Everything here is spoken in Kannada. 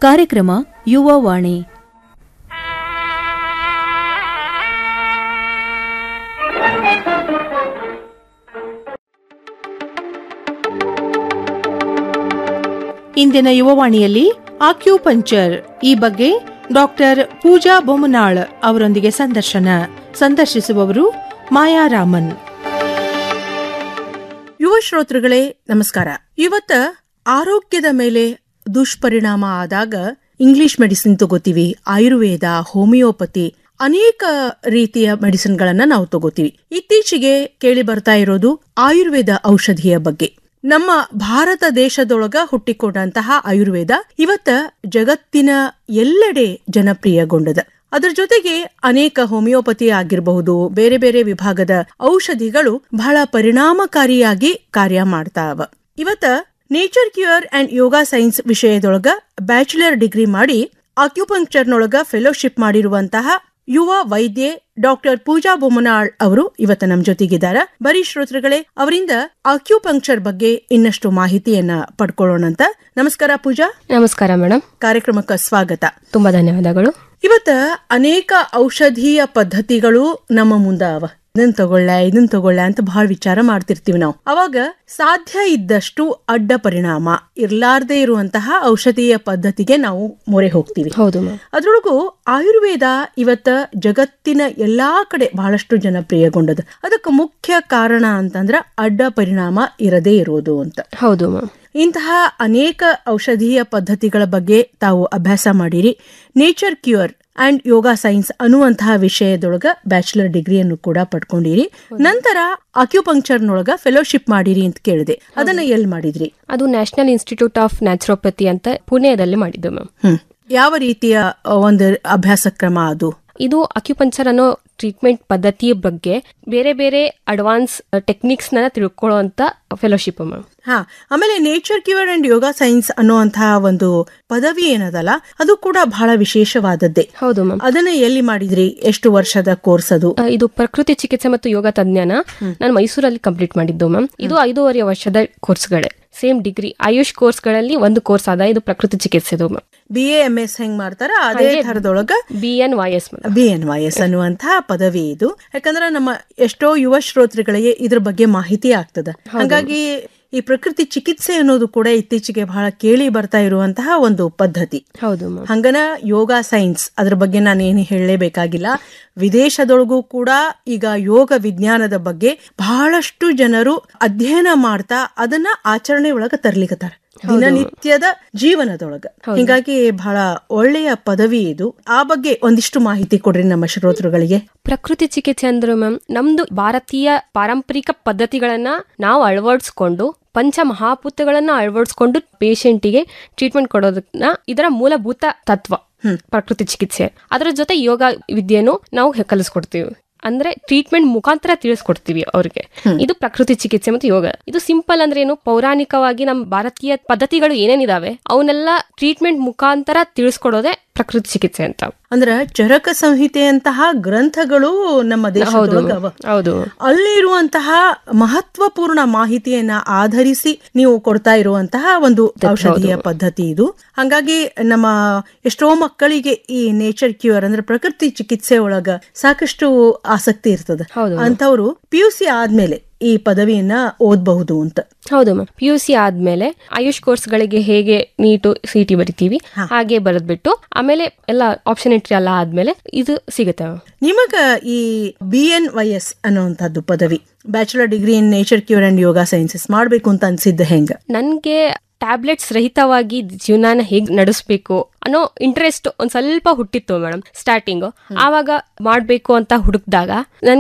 ಕಾರ್ಯಕ್ರಮ ಯುವವಾಣಿ ಇಂದಿನ ಯುವವಾಣಿಯಲ್ಲಿ ಆಕ್ಯೂಪಂಚರ್ ಈ ಬಗ್ಗೆ ಡಾಕ್ಟರ್ ಪೂಜಾ ಬೊಮ್ಮನಾಳ್ ಅವರೊಂದಿಗೆ ಸಂದರ್ಶನ ಸಂದರ್ಶಿಸುವವರು ಮಾಯಾರಾಮನ್ ಯುವ ಶ್ರೋತೃಗಳೇ ನಮಸ್ಕಾರ ಇವತ್ತ ಆರೋಗ್ಯದ ಮೇಲೆ ದುಷ್ಪರಿಣಾಮ ಆದಾಗ ಇಂಗ್ಲಿಷ್ ಮೆಡಿಸಿನ್ ತಗೋತೀವಿ ಆಯುರ್ವೇದ ಹೋಮಿಯೋಪತಿ ಅನೇಕ ರೀತಿಯ ಮೆಡಿಸಿನ್ಗಳನ್ನ ನಾವು ತಗೋತೀವಿ ಇತ್ತೀಚೆಗೆ ಕೇಳಿ ಬರ್ತಾ ಇರೋದು ಆಯುರ್ವೇದ ಔಷಧಿಯ ಬಗ್ಗೆ ನಮ್ಮ ಭಾರತ ದೇಶದೊಳಗ ಹುಟ್ಟಿಕೊಂಡಂತಹ ಆಯುರ್ವೇದ ಇವತ್ತ ಜಗತ್ತಿನ ಎಲ್ಲೆಡೆ ಜನಪ್ರಿಯಗೊಂಡದ ಅದರ ಜೊತೆಗೆ ಅನೇಕ ಹೋಮಿಯೋಪತಿ ಆಗಿರಬಹುದು ಬೇರೆ ಬೇರೆ ವಿಭಾಗದ ಔಷಧಿಗಳು ಬಹಳ ಪರಿಣಾಮಕಾರಿಯಾಗಿ ಕಾರ್ಯ ಮಾಡ್ತಾವ ಇವತ್ತ nature cure and yoga science ವಿಷಯದೊಳಗ ಬ್ಯಾಚುಲರ್ ಡಿಗ್ರಿ ಮಾಡಿ ಆಕ್ಯುಪಂಕ್ಚರ್ನೊಳಗ ಫೆಲೋಶಿಪ್ ಮಾಡಿರುವಂತಹ ಯುವ ವೈದ್ಯೆ ಡಾಕ್ಟರ್ ಪೂಜಾ ಬೊಮ್ಮನಾಳ್ ಅವರು ಇವತ್ತ ನಮ್ ಜೊತೆಗಿದ್ದಾರ ಬರೀ ಶ್ರೋತೃಗಳೇ ಅವರಿಂದ ಆಕ್ಯುಪಂಕ್ಚರ್ ಬಗ್ಗೆ ಇನ್ನಷ್ಟು ಮಾಹಿತಿಯನ್ನ ಪಡ್ಕೊಳ್ಳೋಣಂತ ನಮಸ್ಕಾರ ಪೂಜಾ ನಮಸ್ಕಾರ ಮೇಡಮ್ ಕಾರ್ಯಕ್ರಮಕ್ಕೆ ಸ್ವಾಗತ ತುಂಬಾ ಧನ್ಯವಾದಗಳು ಇವತ್ತ ಅನೇಕ ಔಷಧೀಯ ಪದ್ಧತಿಗಳು ನಮ್ಮ ಮುಂದ ಅವ ಇದನ್ ತಗೊಳ್ಳ ಇದನ್ ತಗೊಳ್ಳ ಅಂತ ಬಹಳ ವಿಚಾರ ಮಾಡ್ತಿರ್ತೀವಿ ನಾವು ಅವಾಗ ಸಾಧ್ಯ ಇದ್ದಷ್ಟು ಅಡ್ಡ ಪರಿಣಾಮ ಇರ್ಲಾರ್ದೇ ಇರುವಂತಹ ಔಷಧೀಯ ಪದ್ಧತಿಗೆ ನಾವು ಮೊರೆ ಹೋಗ್ತೀವಿ ಹೌದು ಮ್ಯಾಮ್ ಅದ್ರೊಳಗೂ ಆಯುರ್ವೇದ ಇವತ್ತ ಜಗತ್ತಿನ ಎಲ್ಲಾ ಕಡೆ ಬಹಳಷ್ಟು ಜನಪ್ರಿಯಗೊಂಡದ ಅದಕ್ಕೆ ಮುಖ್ಯ ಕಾರಣ ಅಂತಂದ್ರ ಅಡ್ಡ ಪರಿಣಾಮ ಇರದೇ ಇರೋದು ಅಂತ ಹೌದು ಮ್ಯಾಮ್ ಇಂತಹ ಅನೇಕ ಔಷಧೀಯ ಪದ್ಧತಿಗಳ ಬಗ್ಗೆ ತಾವು ಅಭ್ಯಾಸ ಮಾಡಿರಿ nature cure and yoga science ಅನ್ನುವಂತಹ ವಿಷಯದೊಳಗ ಬ್ಯಾಚುಲರ್ ಡಿಗ್ರಿಯನ್ನು ಕೂಡ ಪಡ್ಕೊಂಡಿರಿ ನಂತರ ಅಕ್ಯುಪಂಕ್ಚರ್ನೊಳಗ ಫೆಲೋಶಿಪ್ ಮಾಡಿರಿ ಅಂತ ಕೇಳಿದೆ ಅದನ್ನ ಎಲ್ಲಿ ಮಾಡಿದ್ರಿ ಅದು ನ್ಯಾಷನಲ್ ಇನ್ಸ್ಟಿಟ್ಯೂಟ್ ಆಫ್ ನ್ಯಾಚುರೋಪತಿ ಅಂತ ಪುಣೆಯಲ್ಲಿ ಮಾಡಿದ್ದು ಮ್ಯಾಮ್ ಹ್ಮ್ ಯಾವ ರೀತಿಯ ಅ, ಒಂದು ಅಭ್ಯಾಸ ಕ್ರಮ ಅದು ಇದು ಅಕ್ಯುಪಂಚರ್ ಅನ್ನೋ ಟ್ರೀಟ್ಮೆಂಟ್ ಪದ್ಧತಿಯ ಬಗ್ಗೆ ಬೇರೆ ಬೇರೆ ಅಡ್ವಾನ್ಸ್ ಟೆಕ್ನಿಕ್ಸ್ ನ ತಿಳ್ಕೊಳ್ಳುವಂತ ಫೆಲೋಶಿಪ್ ಮ್ಯಾಮ್ ಹಾ ಆಮೇಲೆ nature cure and yoga science ಅನ್ನುವಂತಹ ಒಂದು ಪದವಿ ಏನದಲ್ಲ ಅದು ಕೂಡ ಬಹಳ ವಿಶೇಷವಾದದ್ದೇ ಹೌದು ಮ್ಯಾಮ್ ಅದನ್ನ ಎಲ್ಲಿ ಮಾಡಿದ್ರಿ ಎಷ್ಟು ವರ್ಷದ ಕೋರ್ಸ್ ಅದು ಆ, ಇದು ಪ್ರಕೃತಿ ಚಿಕಿತ್ಸೆ ಮತ್ತು ಯೋಗ ತಜ್ಞಾನ ನಾನು ಮೈಸೂರಲ್ಲಿ ಕಂಪ್ಲೀಟ್ ಮಾಡಿದ್ದು ಮ್ಯಾಮ್ ಇದು ಐದೂವರೆ ವರ್ಷದ ಕೋರ್ಸ್ಗಳೇ ಸೇಮ್ ಡಿಗ್ರಿ ಆಯುಷ್ ಕೋರ್ಸ್ಗಳಲ್ಲಿ ಒಂದು ಕೋರ್ಸ್ ಆದ ಇದು ಪ್ರಕೃತಿ ಚಿಕಿತ್ಸೆದು ma'am B A M S ಹೆಂಗ್ ಮಾಡ್ತಾರ ಅದೇ ಥರದೊಳಗ B N Y S madam B N Y S ಅನ್ನುವಂತಹ ಪದವಿ ಇದು ಯಾಕಂದ್ರೆ ನಮ್ಮ ಎಷ್ಟೋ ಯುವ ಶ್ರೋತೃಗಳಿಗೆ ಇದ್ರ ಬಗ್ಗೆ ಮಾಹಿತಿ ಆಗ್ತದ ಹಾಗಾಗಿ ಈ ಪ್ರಕೃತಿ ಚಿಕಿತ್ಸೆ ಅನ್ನೋದು ಕೂಡ ಇತ್ತೀಚೆಗೆ ಬಹಳ ಕೇಳಿ ಬರ್ತಾ ಇರುವಂತಹ ಒಂದು ಪದ್ಧತಿ ಹೌದು ಮ್ಯಾಮ್ ಹಂಗನ ಯೋಗ ಸೈನ್ಸ್ ಅದ್ರ ಬಗ್ಗೆ ನಾನೇನು ಹೇಳಲೇಬೇಕಾಗಿಲ್ಲ ವಿದೇಶದೊಳಗೂ ಕೂಡ ಈಗ ಯೋಗ ವಿಜ್ಞಾನದ ಬಗ್ಗೆ ಬಹಳಷ್ಟು ಜನರು ಅಧ್ಯಯನ ಮಾಡ್ತಾ ಅದನ್ನ ಆಚರಣೆ ಒಳಗ ತರ್ಲಿಕತ್ತಾರ ದಿನನಿತ್ಯದ ಜೀವನದೊಳಗ ಹಿಂಗಾಗಿ ಬಹಳ ಒಳ್ಳೆಯ ಪದವಿ ಇದು ಆ ಬಗ್ಗೆ ಒಂದಿಷ್ಟು ಮಾಹಿತಿ ಕೊಡ್ರಿ ನಮ್ಮ ಶ್ರೋತೃಗಳಿಗೆ ಪ್ರಕೃತಿ ಚಿಕಿತ್ಸೆ ಅಂದ್ರೆ ಮ್ಯಾಮ್ ನಮ್ದು ಭಾರತೀಯ ಪಾರಂಪರಿಕ ಪದ್ಧತಿಗಳನ್ನ ನಾವು ಅಳವಡಿಸ್ಕೊಂಡು ಪಂಚ ಮಹಾಭೂತಗಳನ್ನ ಅಳವಡಿಸ್ಕೊಂಡು ಪೇಷಂಟಿಗೆ ಟ್ರೀಟ್ಮೆಂಟ್ ಕೊಡೋದನ್ನ ಇದರ ಮೂಲಭೂತ ತತ್ವ ಪ್ರಕೃತಿ ಚಿಕಿತ್ಸೆ ಅದರ ಜೊತೆ ಯೋಗ ವಿದ್ಯೆನೂ ನಾವು ಹೆ- ಕಲಿಸ್ಕೊಡ್ತೀವಿ ಅಂದ್ರೆ ಟ್ರೀಟ್ಮೆಂಟ್ ಮುಖಾಂತರ ತಿಳಿಸ್ಕೊಡ್ತೀವಿ ಅವ್ರಿಗೆ ಇದು ಪ್ರಕೃತಿ ಚಿಕಿತ್ಸೆ ಮತ್ತು ಯೋಗ ಇದು ಸಿಂಪಲ್ ಅಂದ್ರೆ ಏನು ಪೌರಾಣಿಕವಾಗಿ ನಮ್ಮ ಭಾರತೀಯ ಪದ್ಧತಿಗಳು ಏನೇನಿದಾವೆ ಅವನ್ನೆಲ್ಲ ಟ್ರೀಟ್ಮೆಂಟ್ ಮುಖಾಂತರ ತಿಳಿಸ್ಕೊಡೋದೇ ಪ್ರಕೃತಿ ಚಿಕಿತ್ಸೆ ಅಂತ ಅಂದ್ರ ಚರಕ ಸಂಹಿತೆಯಂತಹ ಗ್ರಂಥಗಳು ನಮ್ಮ ದೇಶದೊಳಗ ಅವ ಹೌದು ಅಲ್ಲಿ ಇರುವಂತಹ ಮಹತ್ವಪೂರ್ಣ ಮಾಹಿತಿಯನ್ನ ಆಧರಿಸಿ ನೀವು ಕೊಡ್ತಾ ಇರುವಂತಹ ಒಂದು ಔಷಧೀಯ ಪದ್ಧತಿ ಇದು ಹಂಗಾಗಿ ನಮ್ಮ ಎಷ್ಟೋ ಮಕ್ಕಳಿಗೆ ಈ ನೇಚರ್ ಕ್ಯೂರ್ ಅಂದ್ರೆ ಪ್ರಕೃತಿ ಚಿಕಿತ್ಸೆ ಒಳಗ ಸಾಕಷ್ಟು ಆಸಕ್ತಿ ಇರ್ತದ ಹೌದು. ಅಂತವ್ರು ಪಿ ಯು ಸಿ ಆದ್ಮೇಲೆ ಈ ಪದವಿಯನ್ನ ಓದಬಹುದು ಅಂತ ಹೌದು ಮ್ಯಾಮ್ ಪಿ ಯು ಸಿ ಆದ್ಮೇಲೆ ಆಯುಷ್ ಕೋರ್ಸ್ಗಳಿಗೆ ಹೇಗೆ ನೀಟು ಸಿ ಟಿ ಬರಿತೀವಿ ಹಾಗೆ ಬರೆದ್ಬಿಟ್ಟು ಆಮೇಲೆ ಎಲ್ಲ ಆಪ್ಷನ್ ಎಂಟ್ರಿ ಎಲ್ಲ ಆದ್ಮೇಲೆ ಇದು ಸಿಗುತ್ತೆ ಮ್ಯಾಮ್ ನಿಮಗ ಈ ಬಿ ಎನ್ ವೈ ಎಸ್ ಅನ್ನುವಂಥದ್ದು ಪದವಿ bachelor degree in nature cure and yoga sciences ಮಾಡ್ಬೇಕು ಅಂತ ಅನ್ಸಿದ್ದ ಹೆಂಗ ನನ್ಗೆ ಟ್ಯಾಬ್ಲೆಟ್ಸ್ ರಹಿತವಾಗಿ ಜೀವನಾನ ಹೇಗ್ ನಡೆಸ್ಬೇಕು ಅನ್ನೋ ಇಂಟ್ರೆಸ್ಟ್ ಒಂದ್ ಸ್ವಲ್ಪ ಹುಟ್ಟಿತ್ತು ಮೇಡಮ್ ಸ್ಟಾರ್ಟಿಂಗ್ ಆವಾಗ ಮಾಡ್ಬೇಕು ಅಂತ ಹುಡುಕ್ದಾಗ